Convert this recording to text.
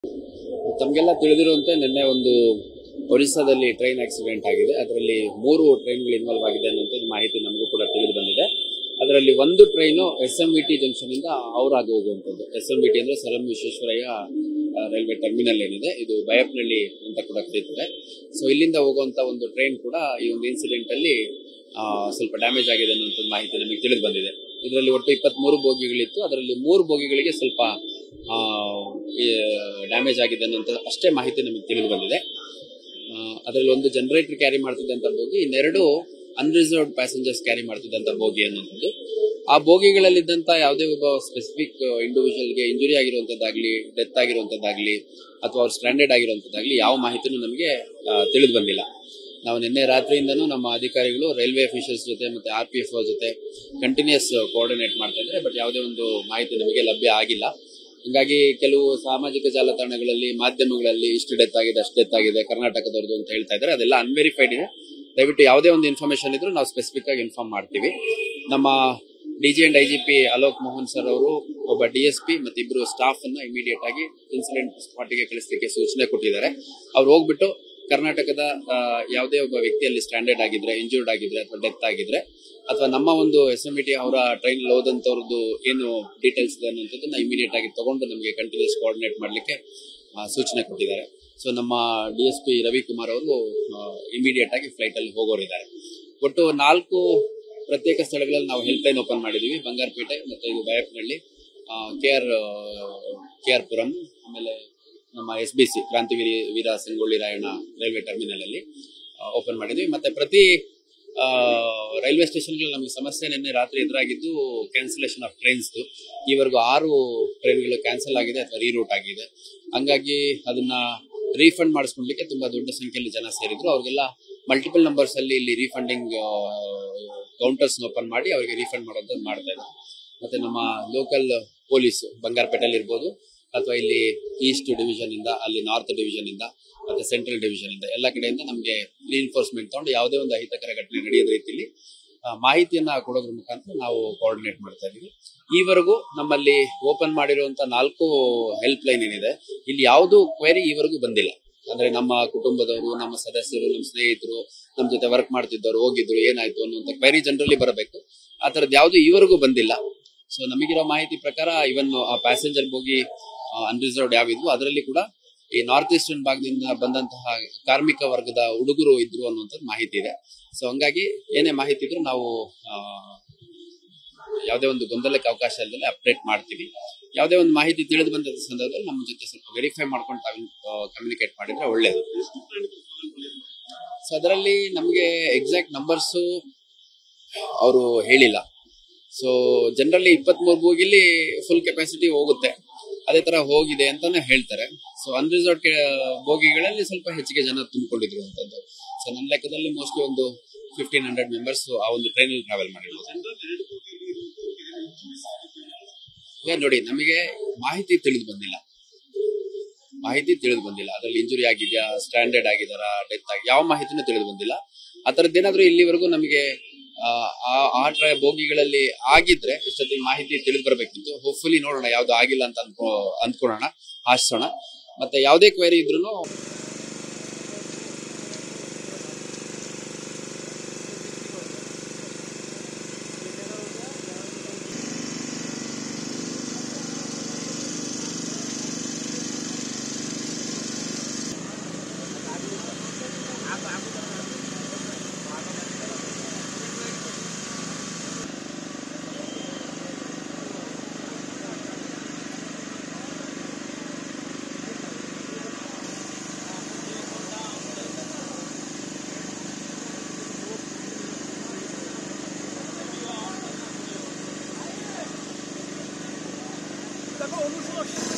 ತಮಗೆಲ್ಲ ತಿಳಿದಿರುವಂತೆ ನಿನ್ನೆ ಒಂದು ಒರಿಸ್ಸಾದಲ್ಲಿ ಟ್ರೈನ್ ಆಕ್ಸಿಡೆಂಟ್ ಆಗಿದೆ ಅದರಲ್ಲಿ ಮೂರು ಟ್ರೈನ್ಗಳು ಇನ್ವಾಲ್ವ್ ಆಗಿದೆ ಅನ್ನುವಂಥದ್ದು ಮಾಹಿತಿ ನಮಗೂ ಕೂಡ ತಿಳಿದು ಬಂದಿದೆ ಅದರಲ್ಲಿ ಒಂದು train S M V T junction ಇಂದ ಔರಾಗ್ ಹೋಗುವಂಥದ್ದು ಎಸ್ ಎಂ ವಿ ಟಿ ಅಂದ್ರೆ ಸರ್ ಎಂ ವಿಶ್ವೇಶ್ವರಯ್ಯ ಆ, ರೈಲ್ವೆ ಟರ್ಮಿನಲ್ ಏನಿದೆ ಇದು ಬಯಪ್ನಳ್ಳಿ ಅಂತ ಕೂಡ ಕರೀತಾರೆ ಸೊ ಇಲ್ಲಿಂದ ಹೋಗುವಂತ ಒಂದು ಟ್ರೈನ್ ಕೂಡ ಈ ಒಂದು ಇನ್ಸಿಡೆಂಟ್ ಅಲ್ಲಿ ಆ, ಸ್ವಲ್ಪ ಡ್ಯಾಮೇಜ್ ಆಗಿದೆ ಅನ್ನುವಂಥದ್ದು ಮಾಹಿತಿ ನಮಗೆ ತಿಳಿದು ಬಂದಿದೆ ಇದರಲ್ಲಿ ಒಟ್ಟು ಇಪ್ಪತ್ಮೂರು ಬೋಗಿಗಳಿತ್ತು ಅದರಲ್ಲಿ ಮೂರು ಬೋಗಿಗಳಿಗೆ ಸ್ವಲ್ಪ ಡ್ಯಾಮೇಜ್ ಆಗಿದೆ ಅನ್ನೋಂಥ ಅಷ್ಟೇ ಮಾಹಿತಿ ನಮಗೆ ತಿಳಿದು ಬಂದಿದೆ ಆ, ಅದರಲ್ಲಿ ಒಂದು ಜನರೇಟರ್ ಕ್ಯಾರಿ ಮಾಡ್ತಿದ್ದಂಥ ಬೋಗಿ ಇನ್ನೆರಡು ಅನ್ರಿಸರ್ವ್ಡ್ ಪ್ಯಾಸೆಂಜರ್ಸ್ ಕ್ಯಾರಿ ಮಾಡ್ತಿದ್ದಂಥ ಬೋಗಿ ಅನ್ನುವಂಥದ್ದು ಆ ಬೋಗಿಗಳಲ್ಲಿದ್ದಂಥ ಯಾವುದೇ ಒಬ್ಬ ಸ್ಪೆಸಿಫಿಕ್ ಇಂಡಿವಿಜುವಲ್ಗೆ ಇಂಜುರಿ ಆಗಿರುವಂಥದ್ದಾಗ್ಲಿ ಡೆತ್ ಆಗಿರುವಂಥದ್ದಾಗ್ಲಿ ಅಥವಾ ಅವ್ರು ಸ್ಟ್ಯಾಂಡರ್ಡ್ ಆಗಿರುವಂಥದ್ದಾಗ್ಲಿ ಯಾವ ಮಾಹಿತಿನೂ ನಮಗೆ ತಿಳಿದು ಬಂದಿಲ್ಲ ನಾವು ನಿನ್ನೆ ರಾತ್ರಿಯಿಂದನೂ ನಮ್ಮ ಅಧಿಕಾರಿಗಳು ರೈಲ್ವೆ ಅಫಿಷಿಯಲ್ಸ್ ಜೊತೆ ಮತ್ತೆ ಆರ್ ಪಿ ಎಫ್ ಜೊತೆ ಕಂಟಿನ್ಯೂಸ್ ಕೋಆರ್ಡಿನೇಟ್ ಮಾಡ್ತಾ ಇದ್ದಾರೆ ಬಟ್ ಯಾವುದೇ ಒಂದು ಮಾಹಿತಿ ನಮಗೆ ಲಭ್ಯ ಆಗಿಲ್ಲ ಹಿಂಗಾಗಿ ಕೆಲವು ಸಾಮಾಜಿಕ ಜಾಲತಾಣಗಳಲ್ಲಿ ಮಾಧ್ಯಮಗಳಲ್ಲಿ ಇಷ್ಟು ಡೆತ್ ಆಗಿದೆ ಅಷ್ಟು ಡೆತ್ ಆಗಿದೆ ಕರ್ನಾಟಕದವ್ರದ್ದು ಅಂತ ಹೇಳ್ತಾ ಇದ್ದಾರೆ ಅದೆಲ್ಲ ಅನ್ವೆರಿಫೈಡ್ ಇದೆ ದಯವಿಟ್ಟು ಯಾವುದೇ ಒಂದು ಇನ್ಫಾರ್ಮೇಶನ್ ಇದ್ರೂ ನಾವು ಸ್ಪೆಸಿಫಿಕ್ ಆಗಿ ಇನ್ಫಾರ್ಮ್ ಮಾಡ್ತೀವಿ ನಮ್ಮ D G and I G P Alok Mohan sir ಅವರು ಒಬ್ಬ ಡಿ ಎಸ್ ಪಿ ಮತ್ತೆ ಇಬ್ರು ಸ್ಟಾಫ್ ಅನ್ನ ಇಮಿಡಿಯೇಟ್ ಆಗಿ ಇನ್ಸಿಡೆಂಟ್ ಸ್ಪಾಟಿಗೆ ಕಳಿಸಲಿಕ್ಕೆ ಸೂಚನೆ ಕೊಟ್ಟಿದ್ದಾರೆ ಅವ್ರು ಹೋಗ್ಬಿಟ್ಟು ಕರ್ನಾಟಕದ ಆ, ಯಾವುದೇ ಒಬ್ಬ ವ್ಯಕ್ತಿಯಲ್ಲಿ ಸ್ಟ್ಯಾಂಡರ್ಡ್ ಆಗಿದ್ರೆ ಇಂಜೂರ್ಡ್ ಆಗಿದ್ರೆ ಅಥವಾ ಡೆತ್ ಆಗಿದ್ರೆ ಅಥವಾ ನಮ್ಮ ಒಂದು ಎಸ್ ಎಂ ಟಿ ಅವರ ಟ್ರೈನ್ ಹೋದಂತವ್ರದ್ದು ಏನು ಡೀಟೇಲ್ಸ್ ಇದೆ ಅನ್ನೋಂಥದ್ದನ್ನ ಇಮಿಡಿಯೇಟ್ ಆಗಿ ತಗೊಂಡು ನಮಗೆ ಕಂಟಿನ್ಯೂಸ್ ಕೋಆರ್ಡಿನೇಟ್ ಮಾಡಲಿಕ್ಕೆ ಸೂಚನೆ ಕೊಟ್ಟಿದ್ದಾರೆ ಸೊ ನಮ್ಮ ಡಿ ಎಸ್ ಪಿ ರವಿಕುಮಾರ್ ಅವರು ಇಮಿಡಿಯೇಟ್ ಆಗಿ ಫ್ಲೈಟ್ ಅಲ್ಲಿ ಹೋಗೋರಿದ್ದಾರೆ ಒಟ್ಟು ನಾಲ್ಕು ಪ್ರತ್ಯೇಕ ಸ್ಥಳಗಳಲ್ಲಿ ನಾವು ಹೆಲ್ಪ್ ಲೈನ್ ಓಪನ್ ಮಾಡಿದೀವಿ ಬಂಗಾರಪೇಟೆ ಮತ್ತೆ ಇದು Baiyappanahalli K R K R Puram ಆಮೇಲೆ ನಮ್ಮ S B C Krantiveera Veera Sangolli Rayanna railway terminal ಅಲ್ಲಿ ಓಪನ್ ಮಾಡಿದ್ವಿ ಮತ್ತೆ ಪ್ರತಿ ಆ, ರೈಲ್ವೆ ಸ್ಟೇಷನ್ಗಳಲ್ಲಿ ನಮಗೆ ಸಮಸ್ಯೆ ನಿನ್ನೆ ರಾತ್ರಿ ಎದುರಾಗಿದ್ದು ಕ್ಯಾನ್ಸಲೇಷನ್ ಆಫ್ ಟ್ರೈನ್ಸ್ ಈವರೆಗೂ ಆರು ಟ್ರೈನ್ಗಳು ಕ್ಯಾನ್ಸಲ್ ಆಗಿದೆ ಅಥವಾ ರೀರೂಟ್ ಆಗಿದೆ ಹಂಗಾಗಿ ಅದನ್ನ ರೀಫಂಡ್ ಮಾಡಿಸ್ಕೊಳ್ಲಿಕ್ಕೆ ತುಂಬಾ ದೊಡ್ಡ ಸಂಖ್ಯೆಯಲ್ಲಿ ಜನ ಸೇರಿದ್ರು ಅವ್ರಿಗೆಲ್ಲ ಮಲ್ಟಿಪಲ್ ನಂಬರ್ಸ್ ಅಲ್ಲಿ ಇಲ್ಲಿ ರೀಫಂಡಿಂಗ್ ಕೌಂಟರ್ಸ್ ಓಪನ್ ಮಾಡಿ ಅವರಿಗೆ ರೀಫಂಡ್ ಮಾಡೋದನ್ನ ಮಾಡ್ತಾ ಇದ್ದಾರೆ ಮತ್ತೆ ನಮ್ಮ ಲೋಕಲ್ ಪೊಲೀಸ್ ಬಂಗಾರಪೇಟೆಯಲ್ಲಿ ಇರ್ಬೋದು ಅಥವಾ ಇಲ್ಲಿ ಈಸ್ಟ್ ಡಿವಿಷನ್ ಇಂದ ಅಲ್ಲಿ ನಾರ್ತ್ ಡಿವಿಷನ್ ಇಂದ ಮತ್ತೆ ಸೆಂಟ್ರಲ್ ಡಿವಿಷನ್ ಇಂದ ಎಲ್ಲ ಕಡೆಯಿಂದ ನಮಗೆ ರೀಇನ್ಫೋರ್ಸ್ಮೆಂಟ್ ತಗೊಂಡು ಯಾವುದೇ ಒಂದು ಅಹಿತಕರ ಘಟನೆ ನಡೆಯದ ರೀತಿಯಲ್ಲಿ ಆ, ಮಾಹಿತಿಯನ್ನ ಕೊಡೋದ್ರ ಮುಖಾಂತರ ನಾವು ಕೋಆರ್ಡಿನೇಟ್ ಮಾಡ್ತಾ ಇದೀವಿ ಈವರೆಗೂ ನಮ್ಮಲ್ಲಿ ಓಪನ್ ಮಾಡಿರುವಂತ ನಾಲ್ಕು ಹೆಲ್ಪ್ ಲೈನ್ ಏನಿದೆ ಇಲ್ಲಿ ಯಾವುದು ಕ್ವೆರಿ ಈವರೆಗೂ ಬಂದಿಲ್ಲ ಅಂದ್ರೆ ನಮ್ಮ ಕುಟುಂಬದವರು ನಮ್ಮ ಸದಸ್ಯರು ನಮ್ಮ ಸ್ನೇಹಿತರು ನಮ್ಮ ಜೊತೆ ವರ್ಕ್ ಮಾಡ್ತಿದ್ದವರು ಹೋಗಿದ್ರು ಏನಾಯ್ತು ಅನ್ನುವಂತ ಕ್ವೆರಿ ಜನರಲ್ಲಿ ಬರಬೇಕು ಆ ತರದ್ ಯಾವುದು ಈವರೆಗೂ ಬಂದಿಲ್ಲ ಸೊ ನಮಗಿರೋ ಮಾಹಿತಿ ಪ್ರಕಾರ ಇವನ್ ಆ ಪ್ಯಾಸೆಂಜರ್ ಹೋಗಿ ಅನ್ರಿಸರ್ವ್ಡ್ ಯಾವಿದ್ವು ಅದರಲ್ಲಿ ಕೂಡ ಈ ನಾರ್ತ್ ಈಸ್ಟರ್ನ್ ಭಾಗದಿಂದ ಬಂದಂತಹ ಕಾರ್ಮಿಕ ವರ್ಗದ ಹುಡುಗರು ಇದ್ರು ಅನ್ನುವಂಥದ್ದು ಮಾಹಿತಿ ಇದೆ ಸೊ ಹಂಗಾಗಿ ಏನೇ ಮಾಹಿತಿ ಇದ್ರೂ ನಾವು ಆ, ಯಾವುದೇ ಒಂದು ಗೊಂದಲಕ್ಕೆ ಅವಕಾಶ ಇಲ್ಲದೆ ಅಪ್ಡೇಟ್ ಮಾಡ್ತೀವಿ ಯಾವುದೇ ಒಂದು ಮಾಹಿತಿ ತಿಳಿದು ಬಂದ ಸಂದರ್ಭದಲ್ಲಿ ನಮ್ಮ ಜೊತೆ ಸ್ವಲ್ಪ ವೆರಿಫೈ ಮಾಡ್ಕೊಂಡು ತಾವು ಕಮ್ಯುನಿಕೇಟ್ ಮಾಡಿದ್ರೆ ಒಳ್ಳೇದು ಸೊ ಅದರಲ್ಲಿ ನಮಗೆ ಎಕ್ಸಾಕ್ಟ್ ನಂಬರ್ಸು ಅವರು ಹೇಳಿಲ್ಲ ಸೊ ಜನರಲಿ ಇಪ್ಪತ್ಮೂರು ಬೋಗಿಲಿ ಫುಲ್ ಕೆಪಾಸಿಟಿ ಹೋಗುತ್ತೆ ಅದೇ ತರ ಹೋಗಿದೆ ಅಂತಾನೆ ಹೇಳ್ತಾರೆ ಸೊ ಅನ್ರಿಸರ್ವ್ ಬೋಗಿಗಳಲ್ಲಿ ಸ್ವಲ್ಪ ಹೆಚ್ಚಿಗೆ ಜನ ತುಂಬಿಕೊಂಡಿದ್ರು ಅಂತದ್ದು ಸೊ ನನ್ನ ಲೆಕ್ಕದಲ್ಲಿ ಮೋಸ್ಟ್ಲಿ ಒಂದು ಫಿಫ್ಟೀನ್ ಹಂಡ್ರೆಡ್ ಮೆಂಬರ್ಸ್ ಆ ಒಂದು ಟ್ರೈನಲ್ಲಿ ಟ್ರಾವೆಲ್ ಮಾಡಿರ್ಬೋದು ಈಗ ನೋಡಿ ನಮಗೆ ಮಾಹಿತಿ ತಿಳಿದು ಬಂದಿಲ್ಲ ಮಾಹಿತಿ ತಿಳಿದು ಬಂದಿಲ್ಲ ಅದ್ರಲ್ಲಿ ಇಂಜುರಿ ಆಗಿದ್ಯಾ ಸ್ಟ್ಯಾಂಡರ್ಡ್ ಆಗಿದಾರ ಡೆತ್ ಆಗಿ ಯಾವ ಮಾಹಿತಿನೂ ತಿಳಿದು ಬಂದಿಲ್ಲ ಆ ಥರದ್ದೇನಾದ್ರೂ ಇಲ್ಲಿವರೆಗೂ ನಮಗೆ ಆ, ಆ ಆ ಟ್ರೈ ಬೋಗಿಗಳಲ್ಲಿ ಆಗಿದ್ರೆ ಇಷ್ಟೊತ್ತಿಗೆ ಮಾಹಿತಿ ತಿಳಿದು ಬರಬೇಕಿತ್ತು ಹೋಪ್ಫುಲಿ ನೋಡೋಣ ಯಾವ್ದು ಆಗಿಲ್ಲ ಅಂತ ಅನ್ಕೋ ಅಂದ್ಕೊಳ್ಳೋಣ ಆಶಿಸೋಣ ಮತ್ತೆ ಯಾವುದೇ ಕ್ವೈರಿ ಇದ್ರೂ D'accord, on nous change.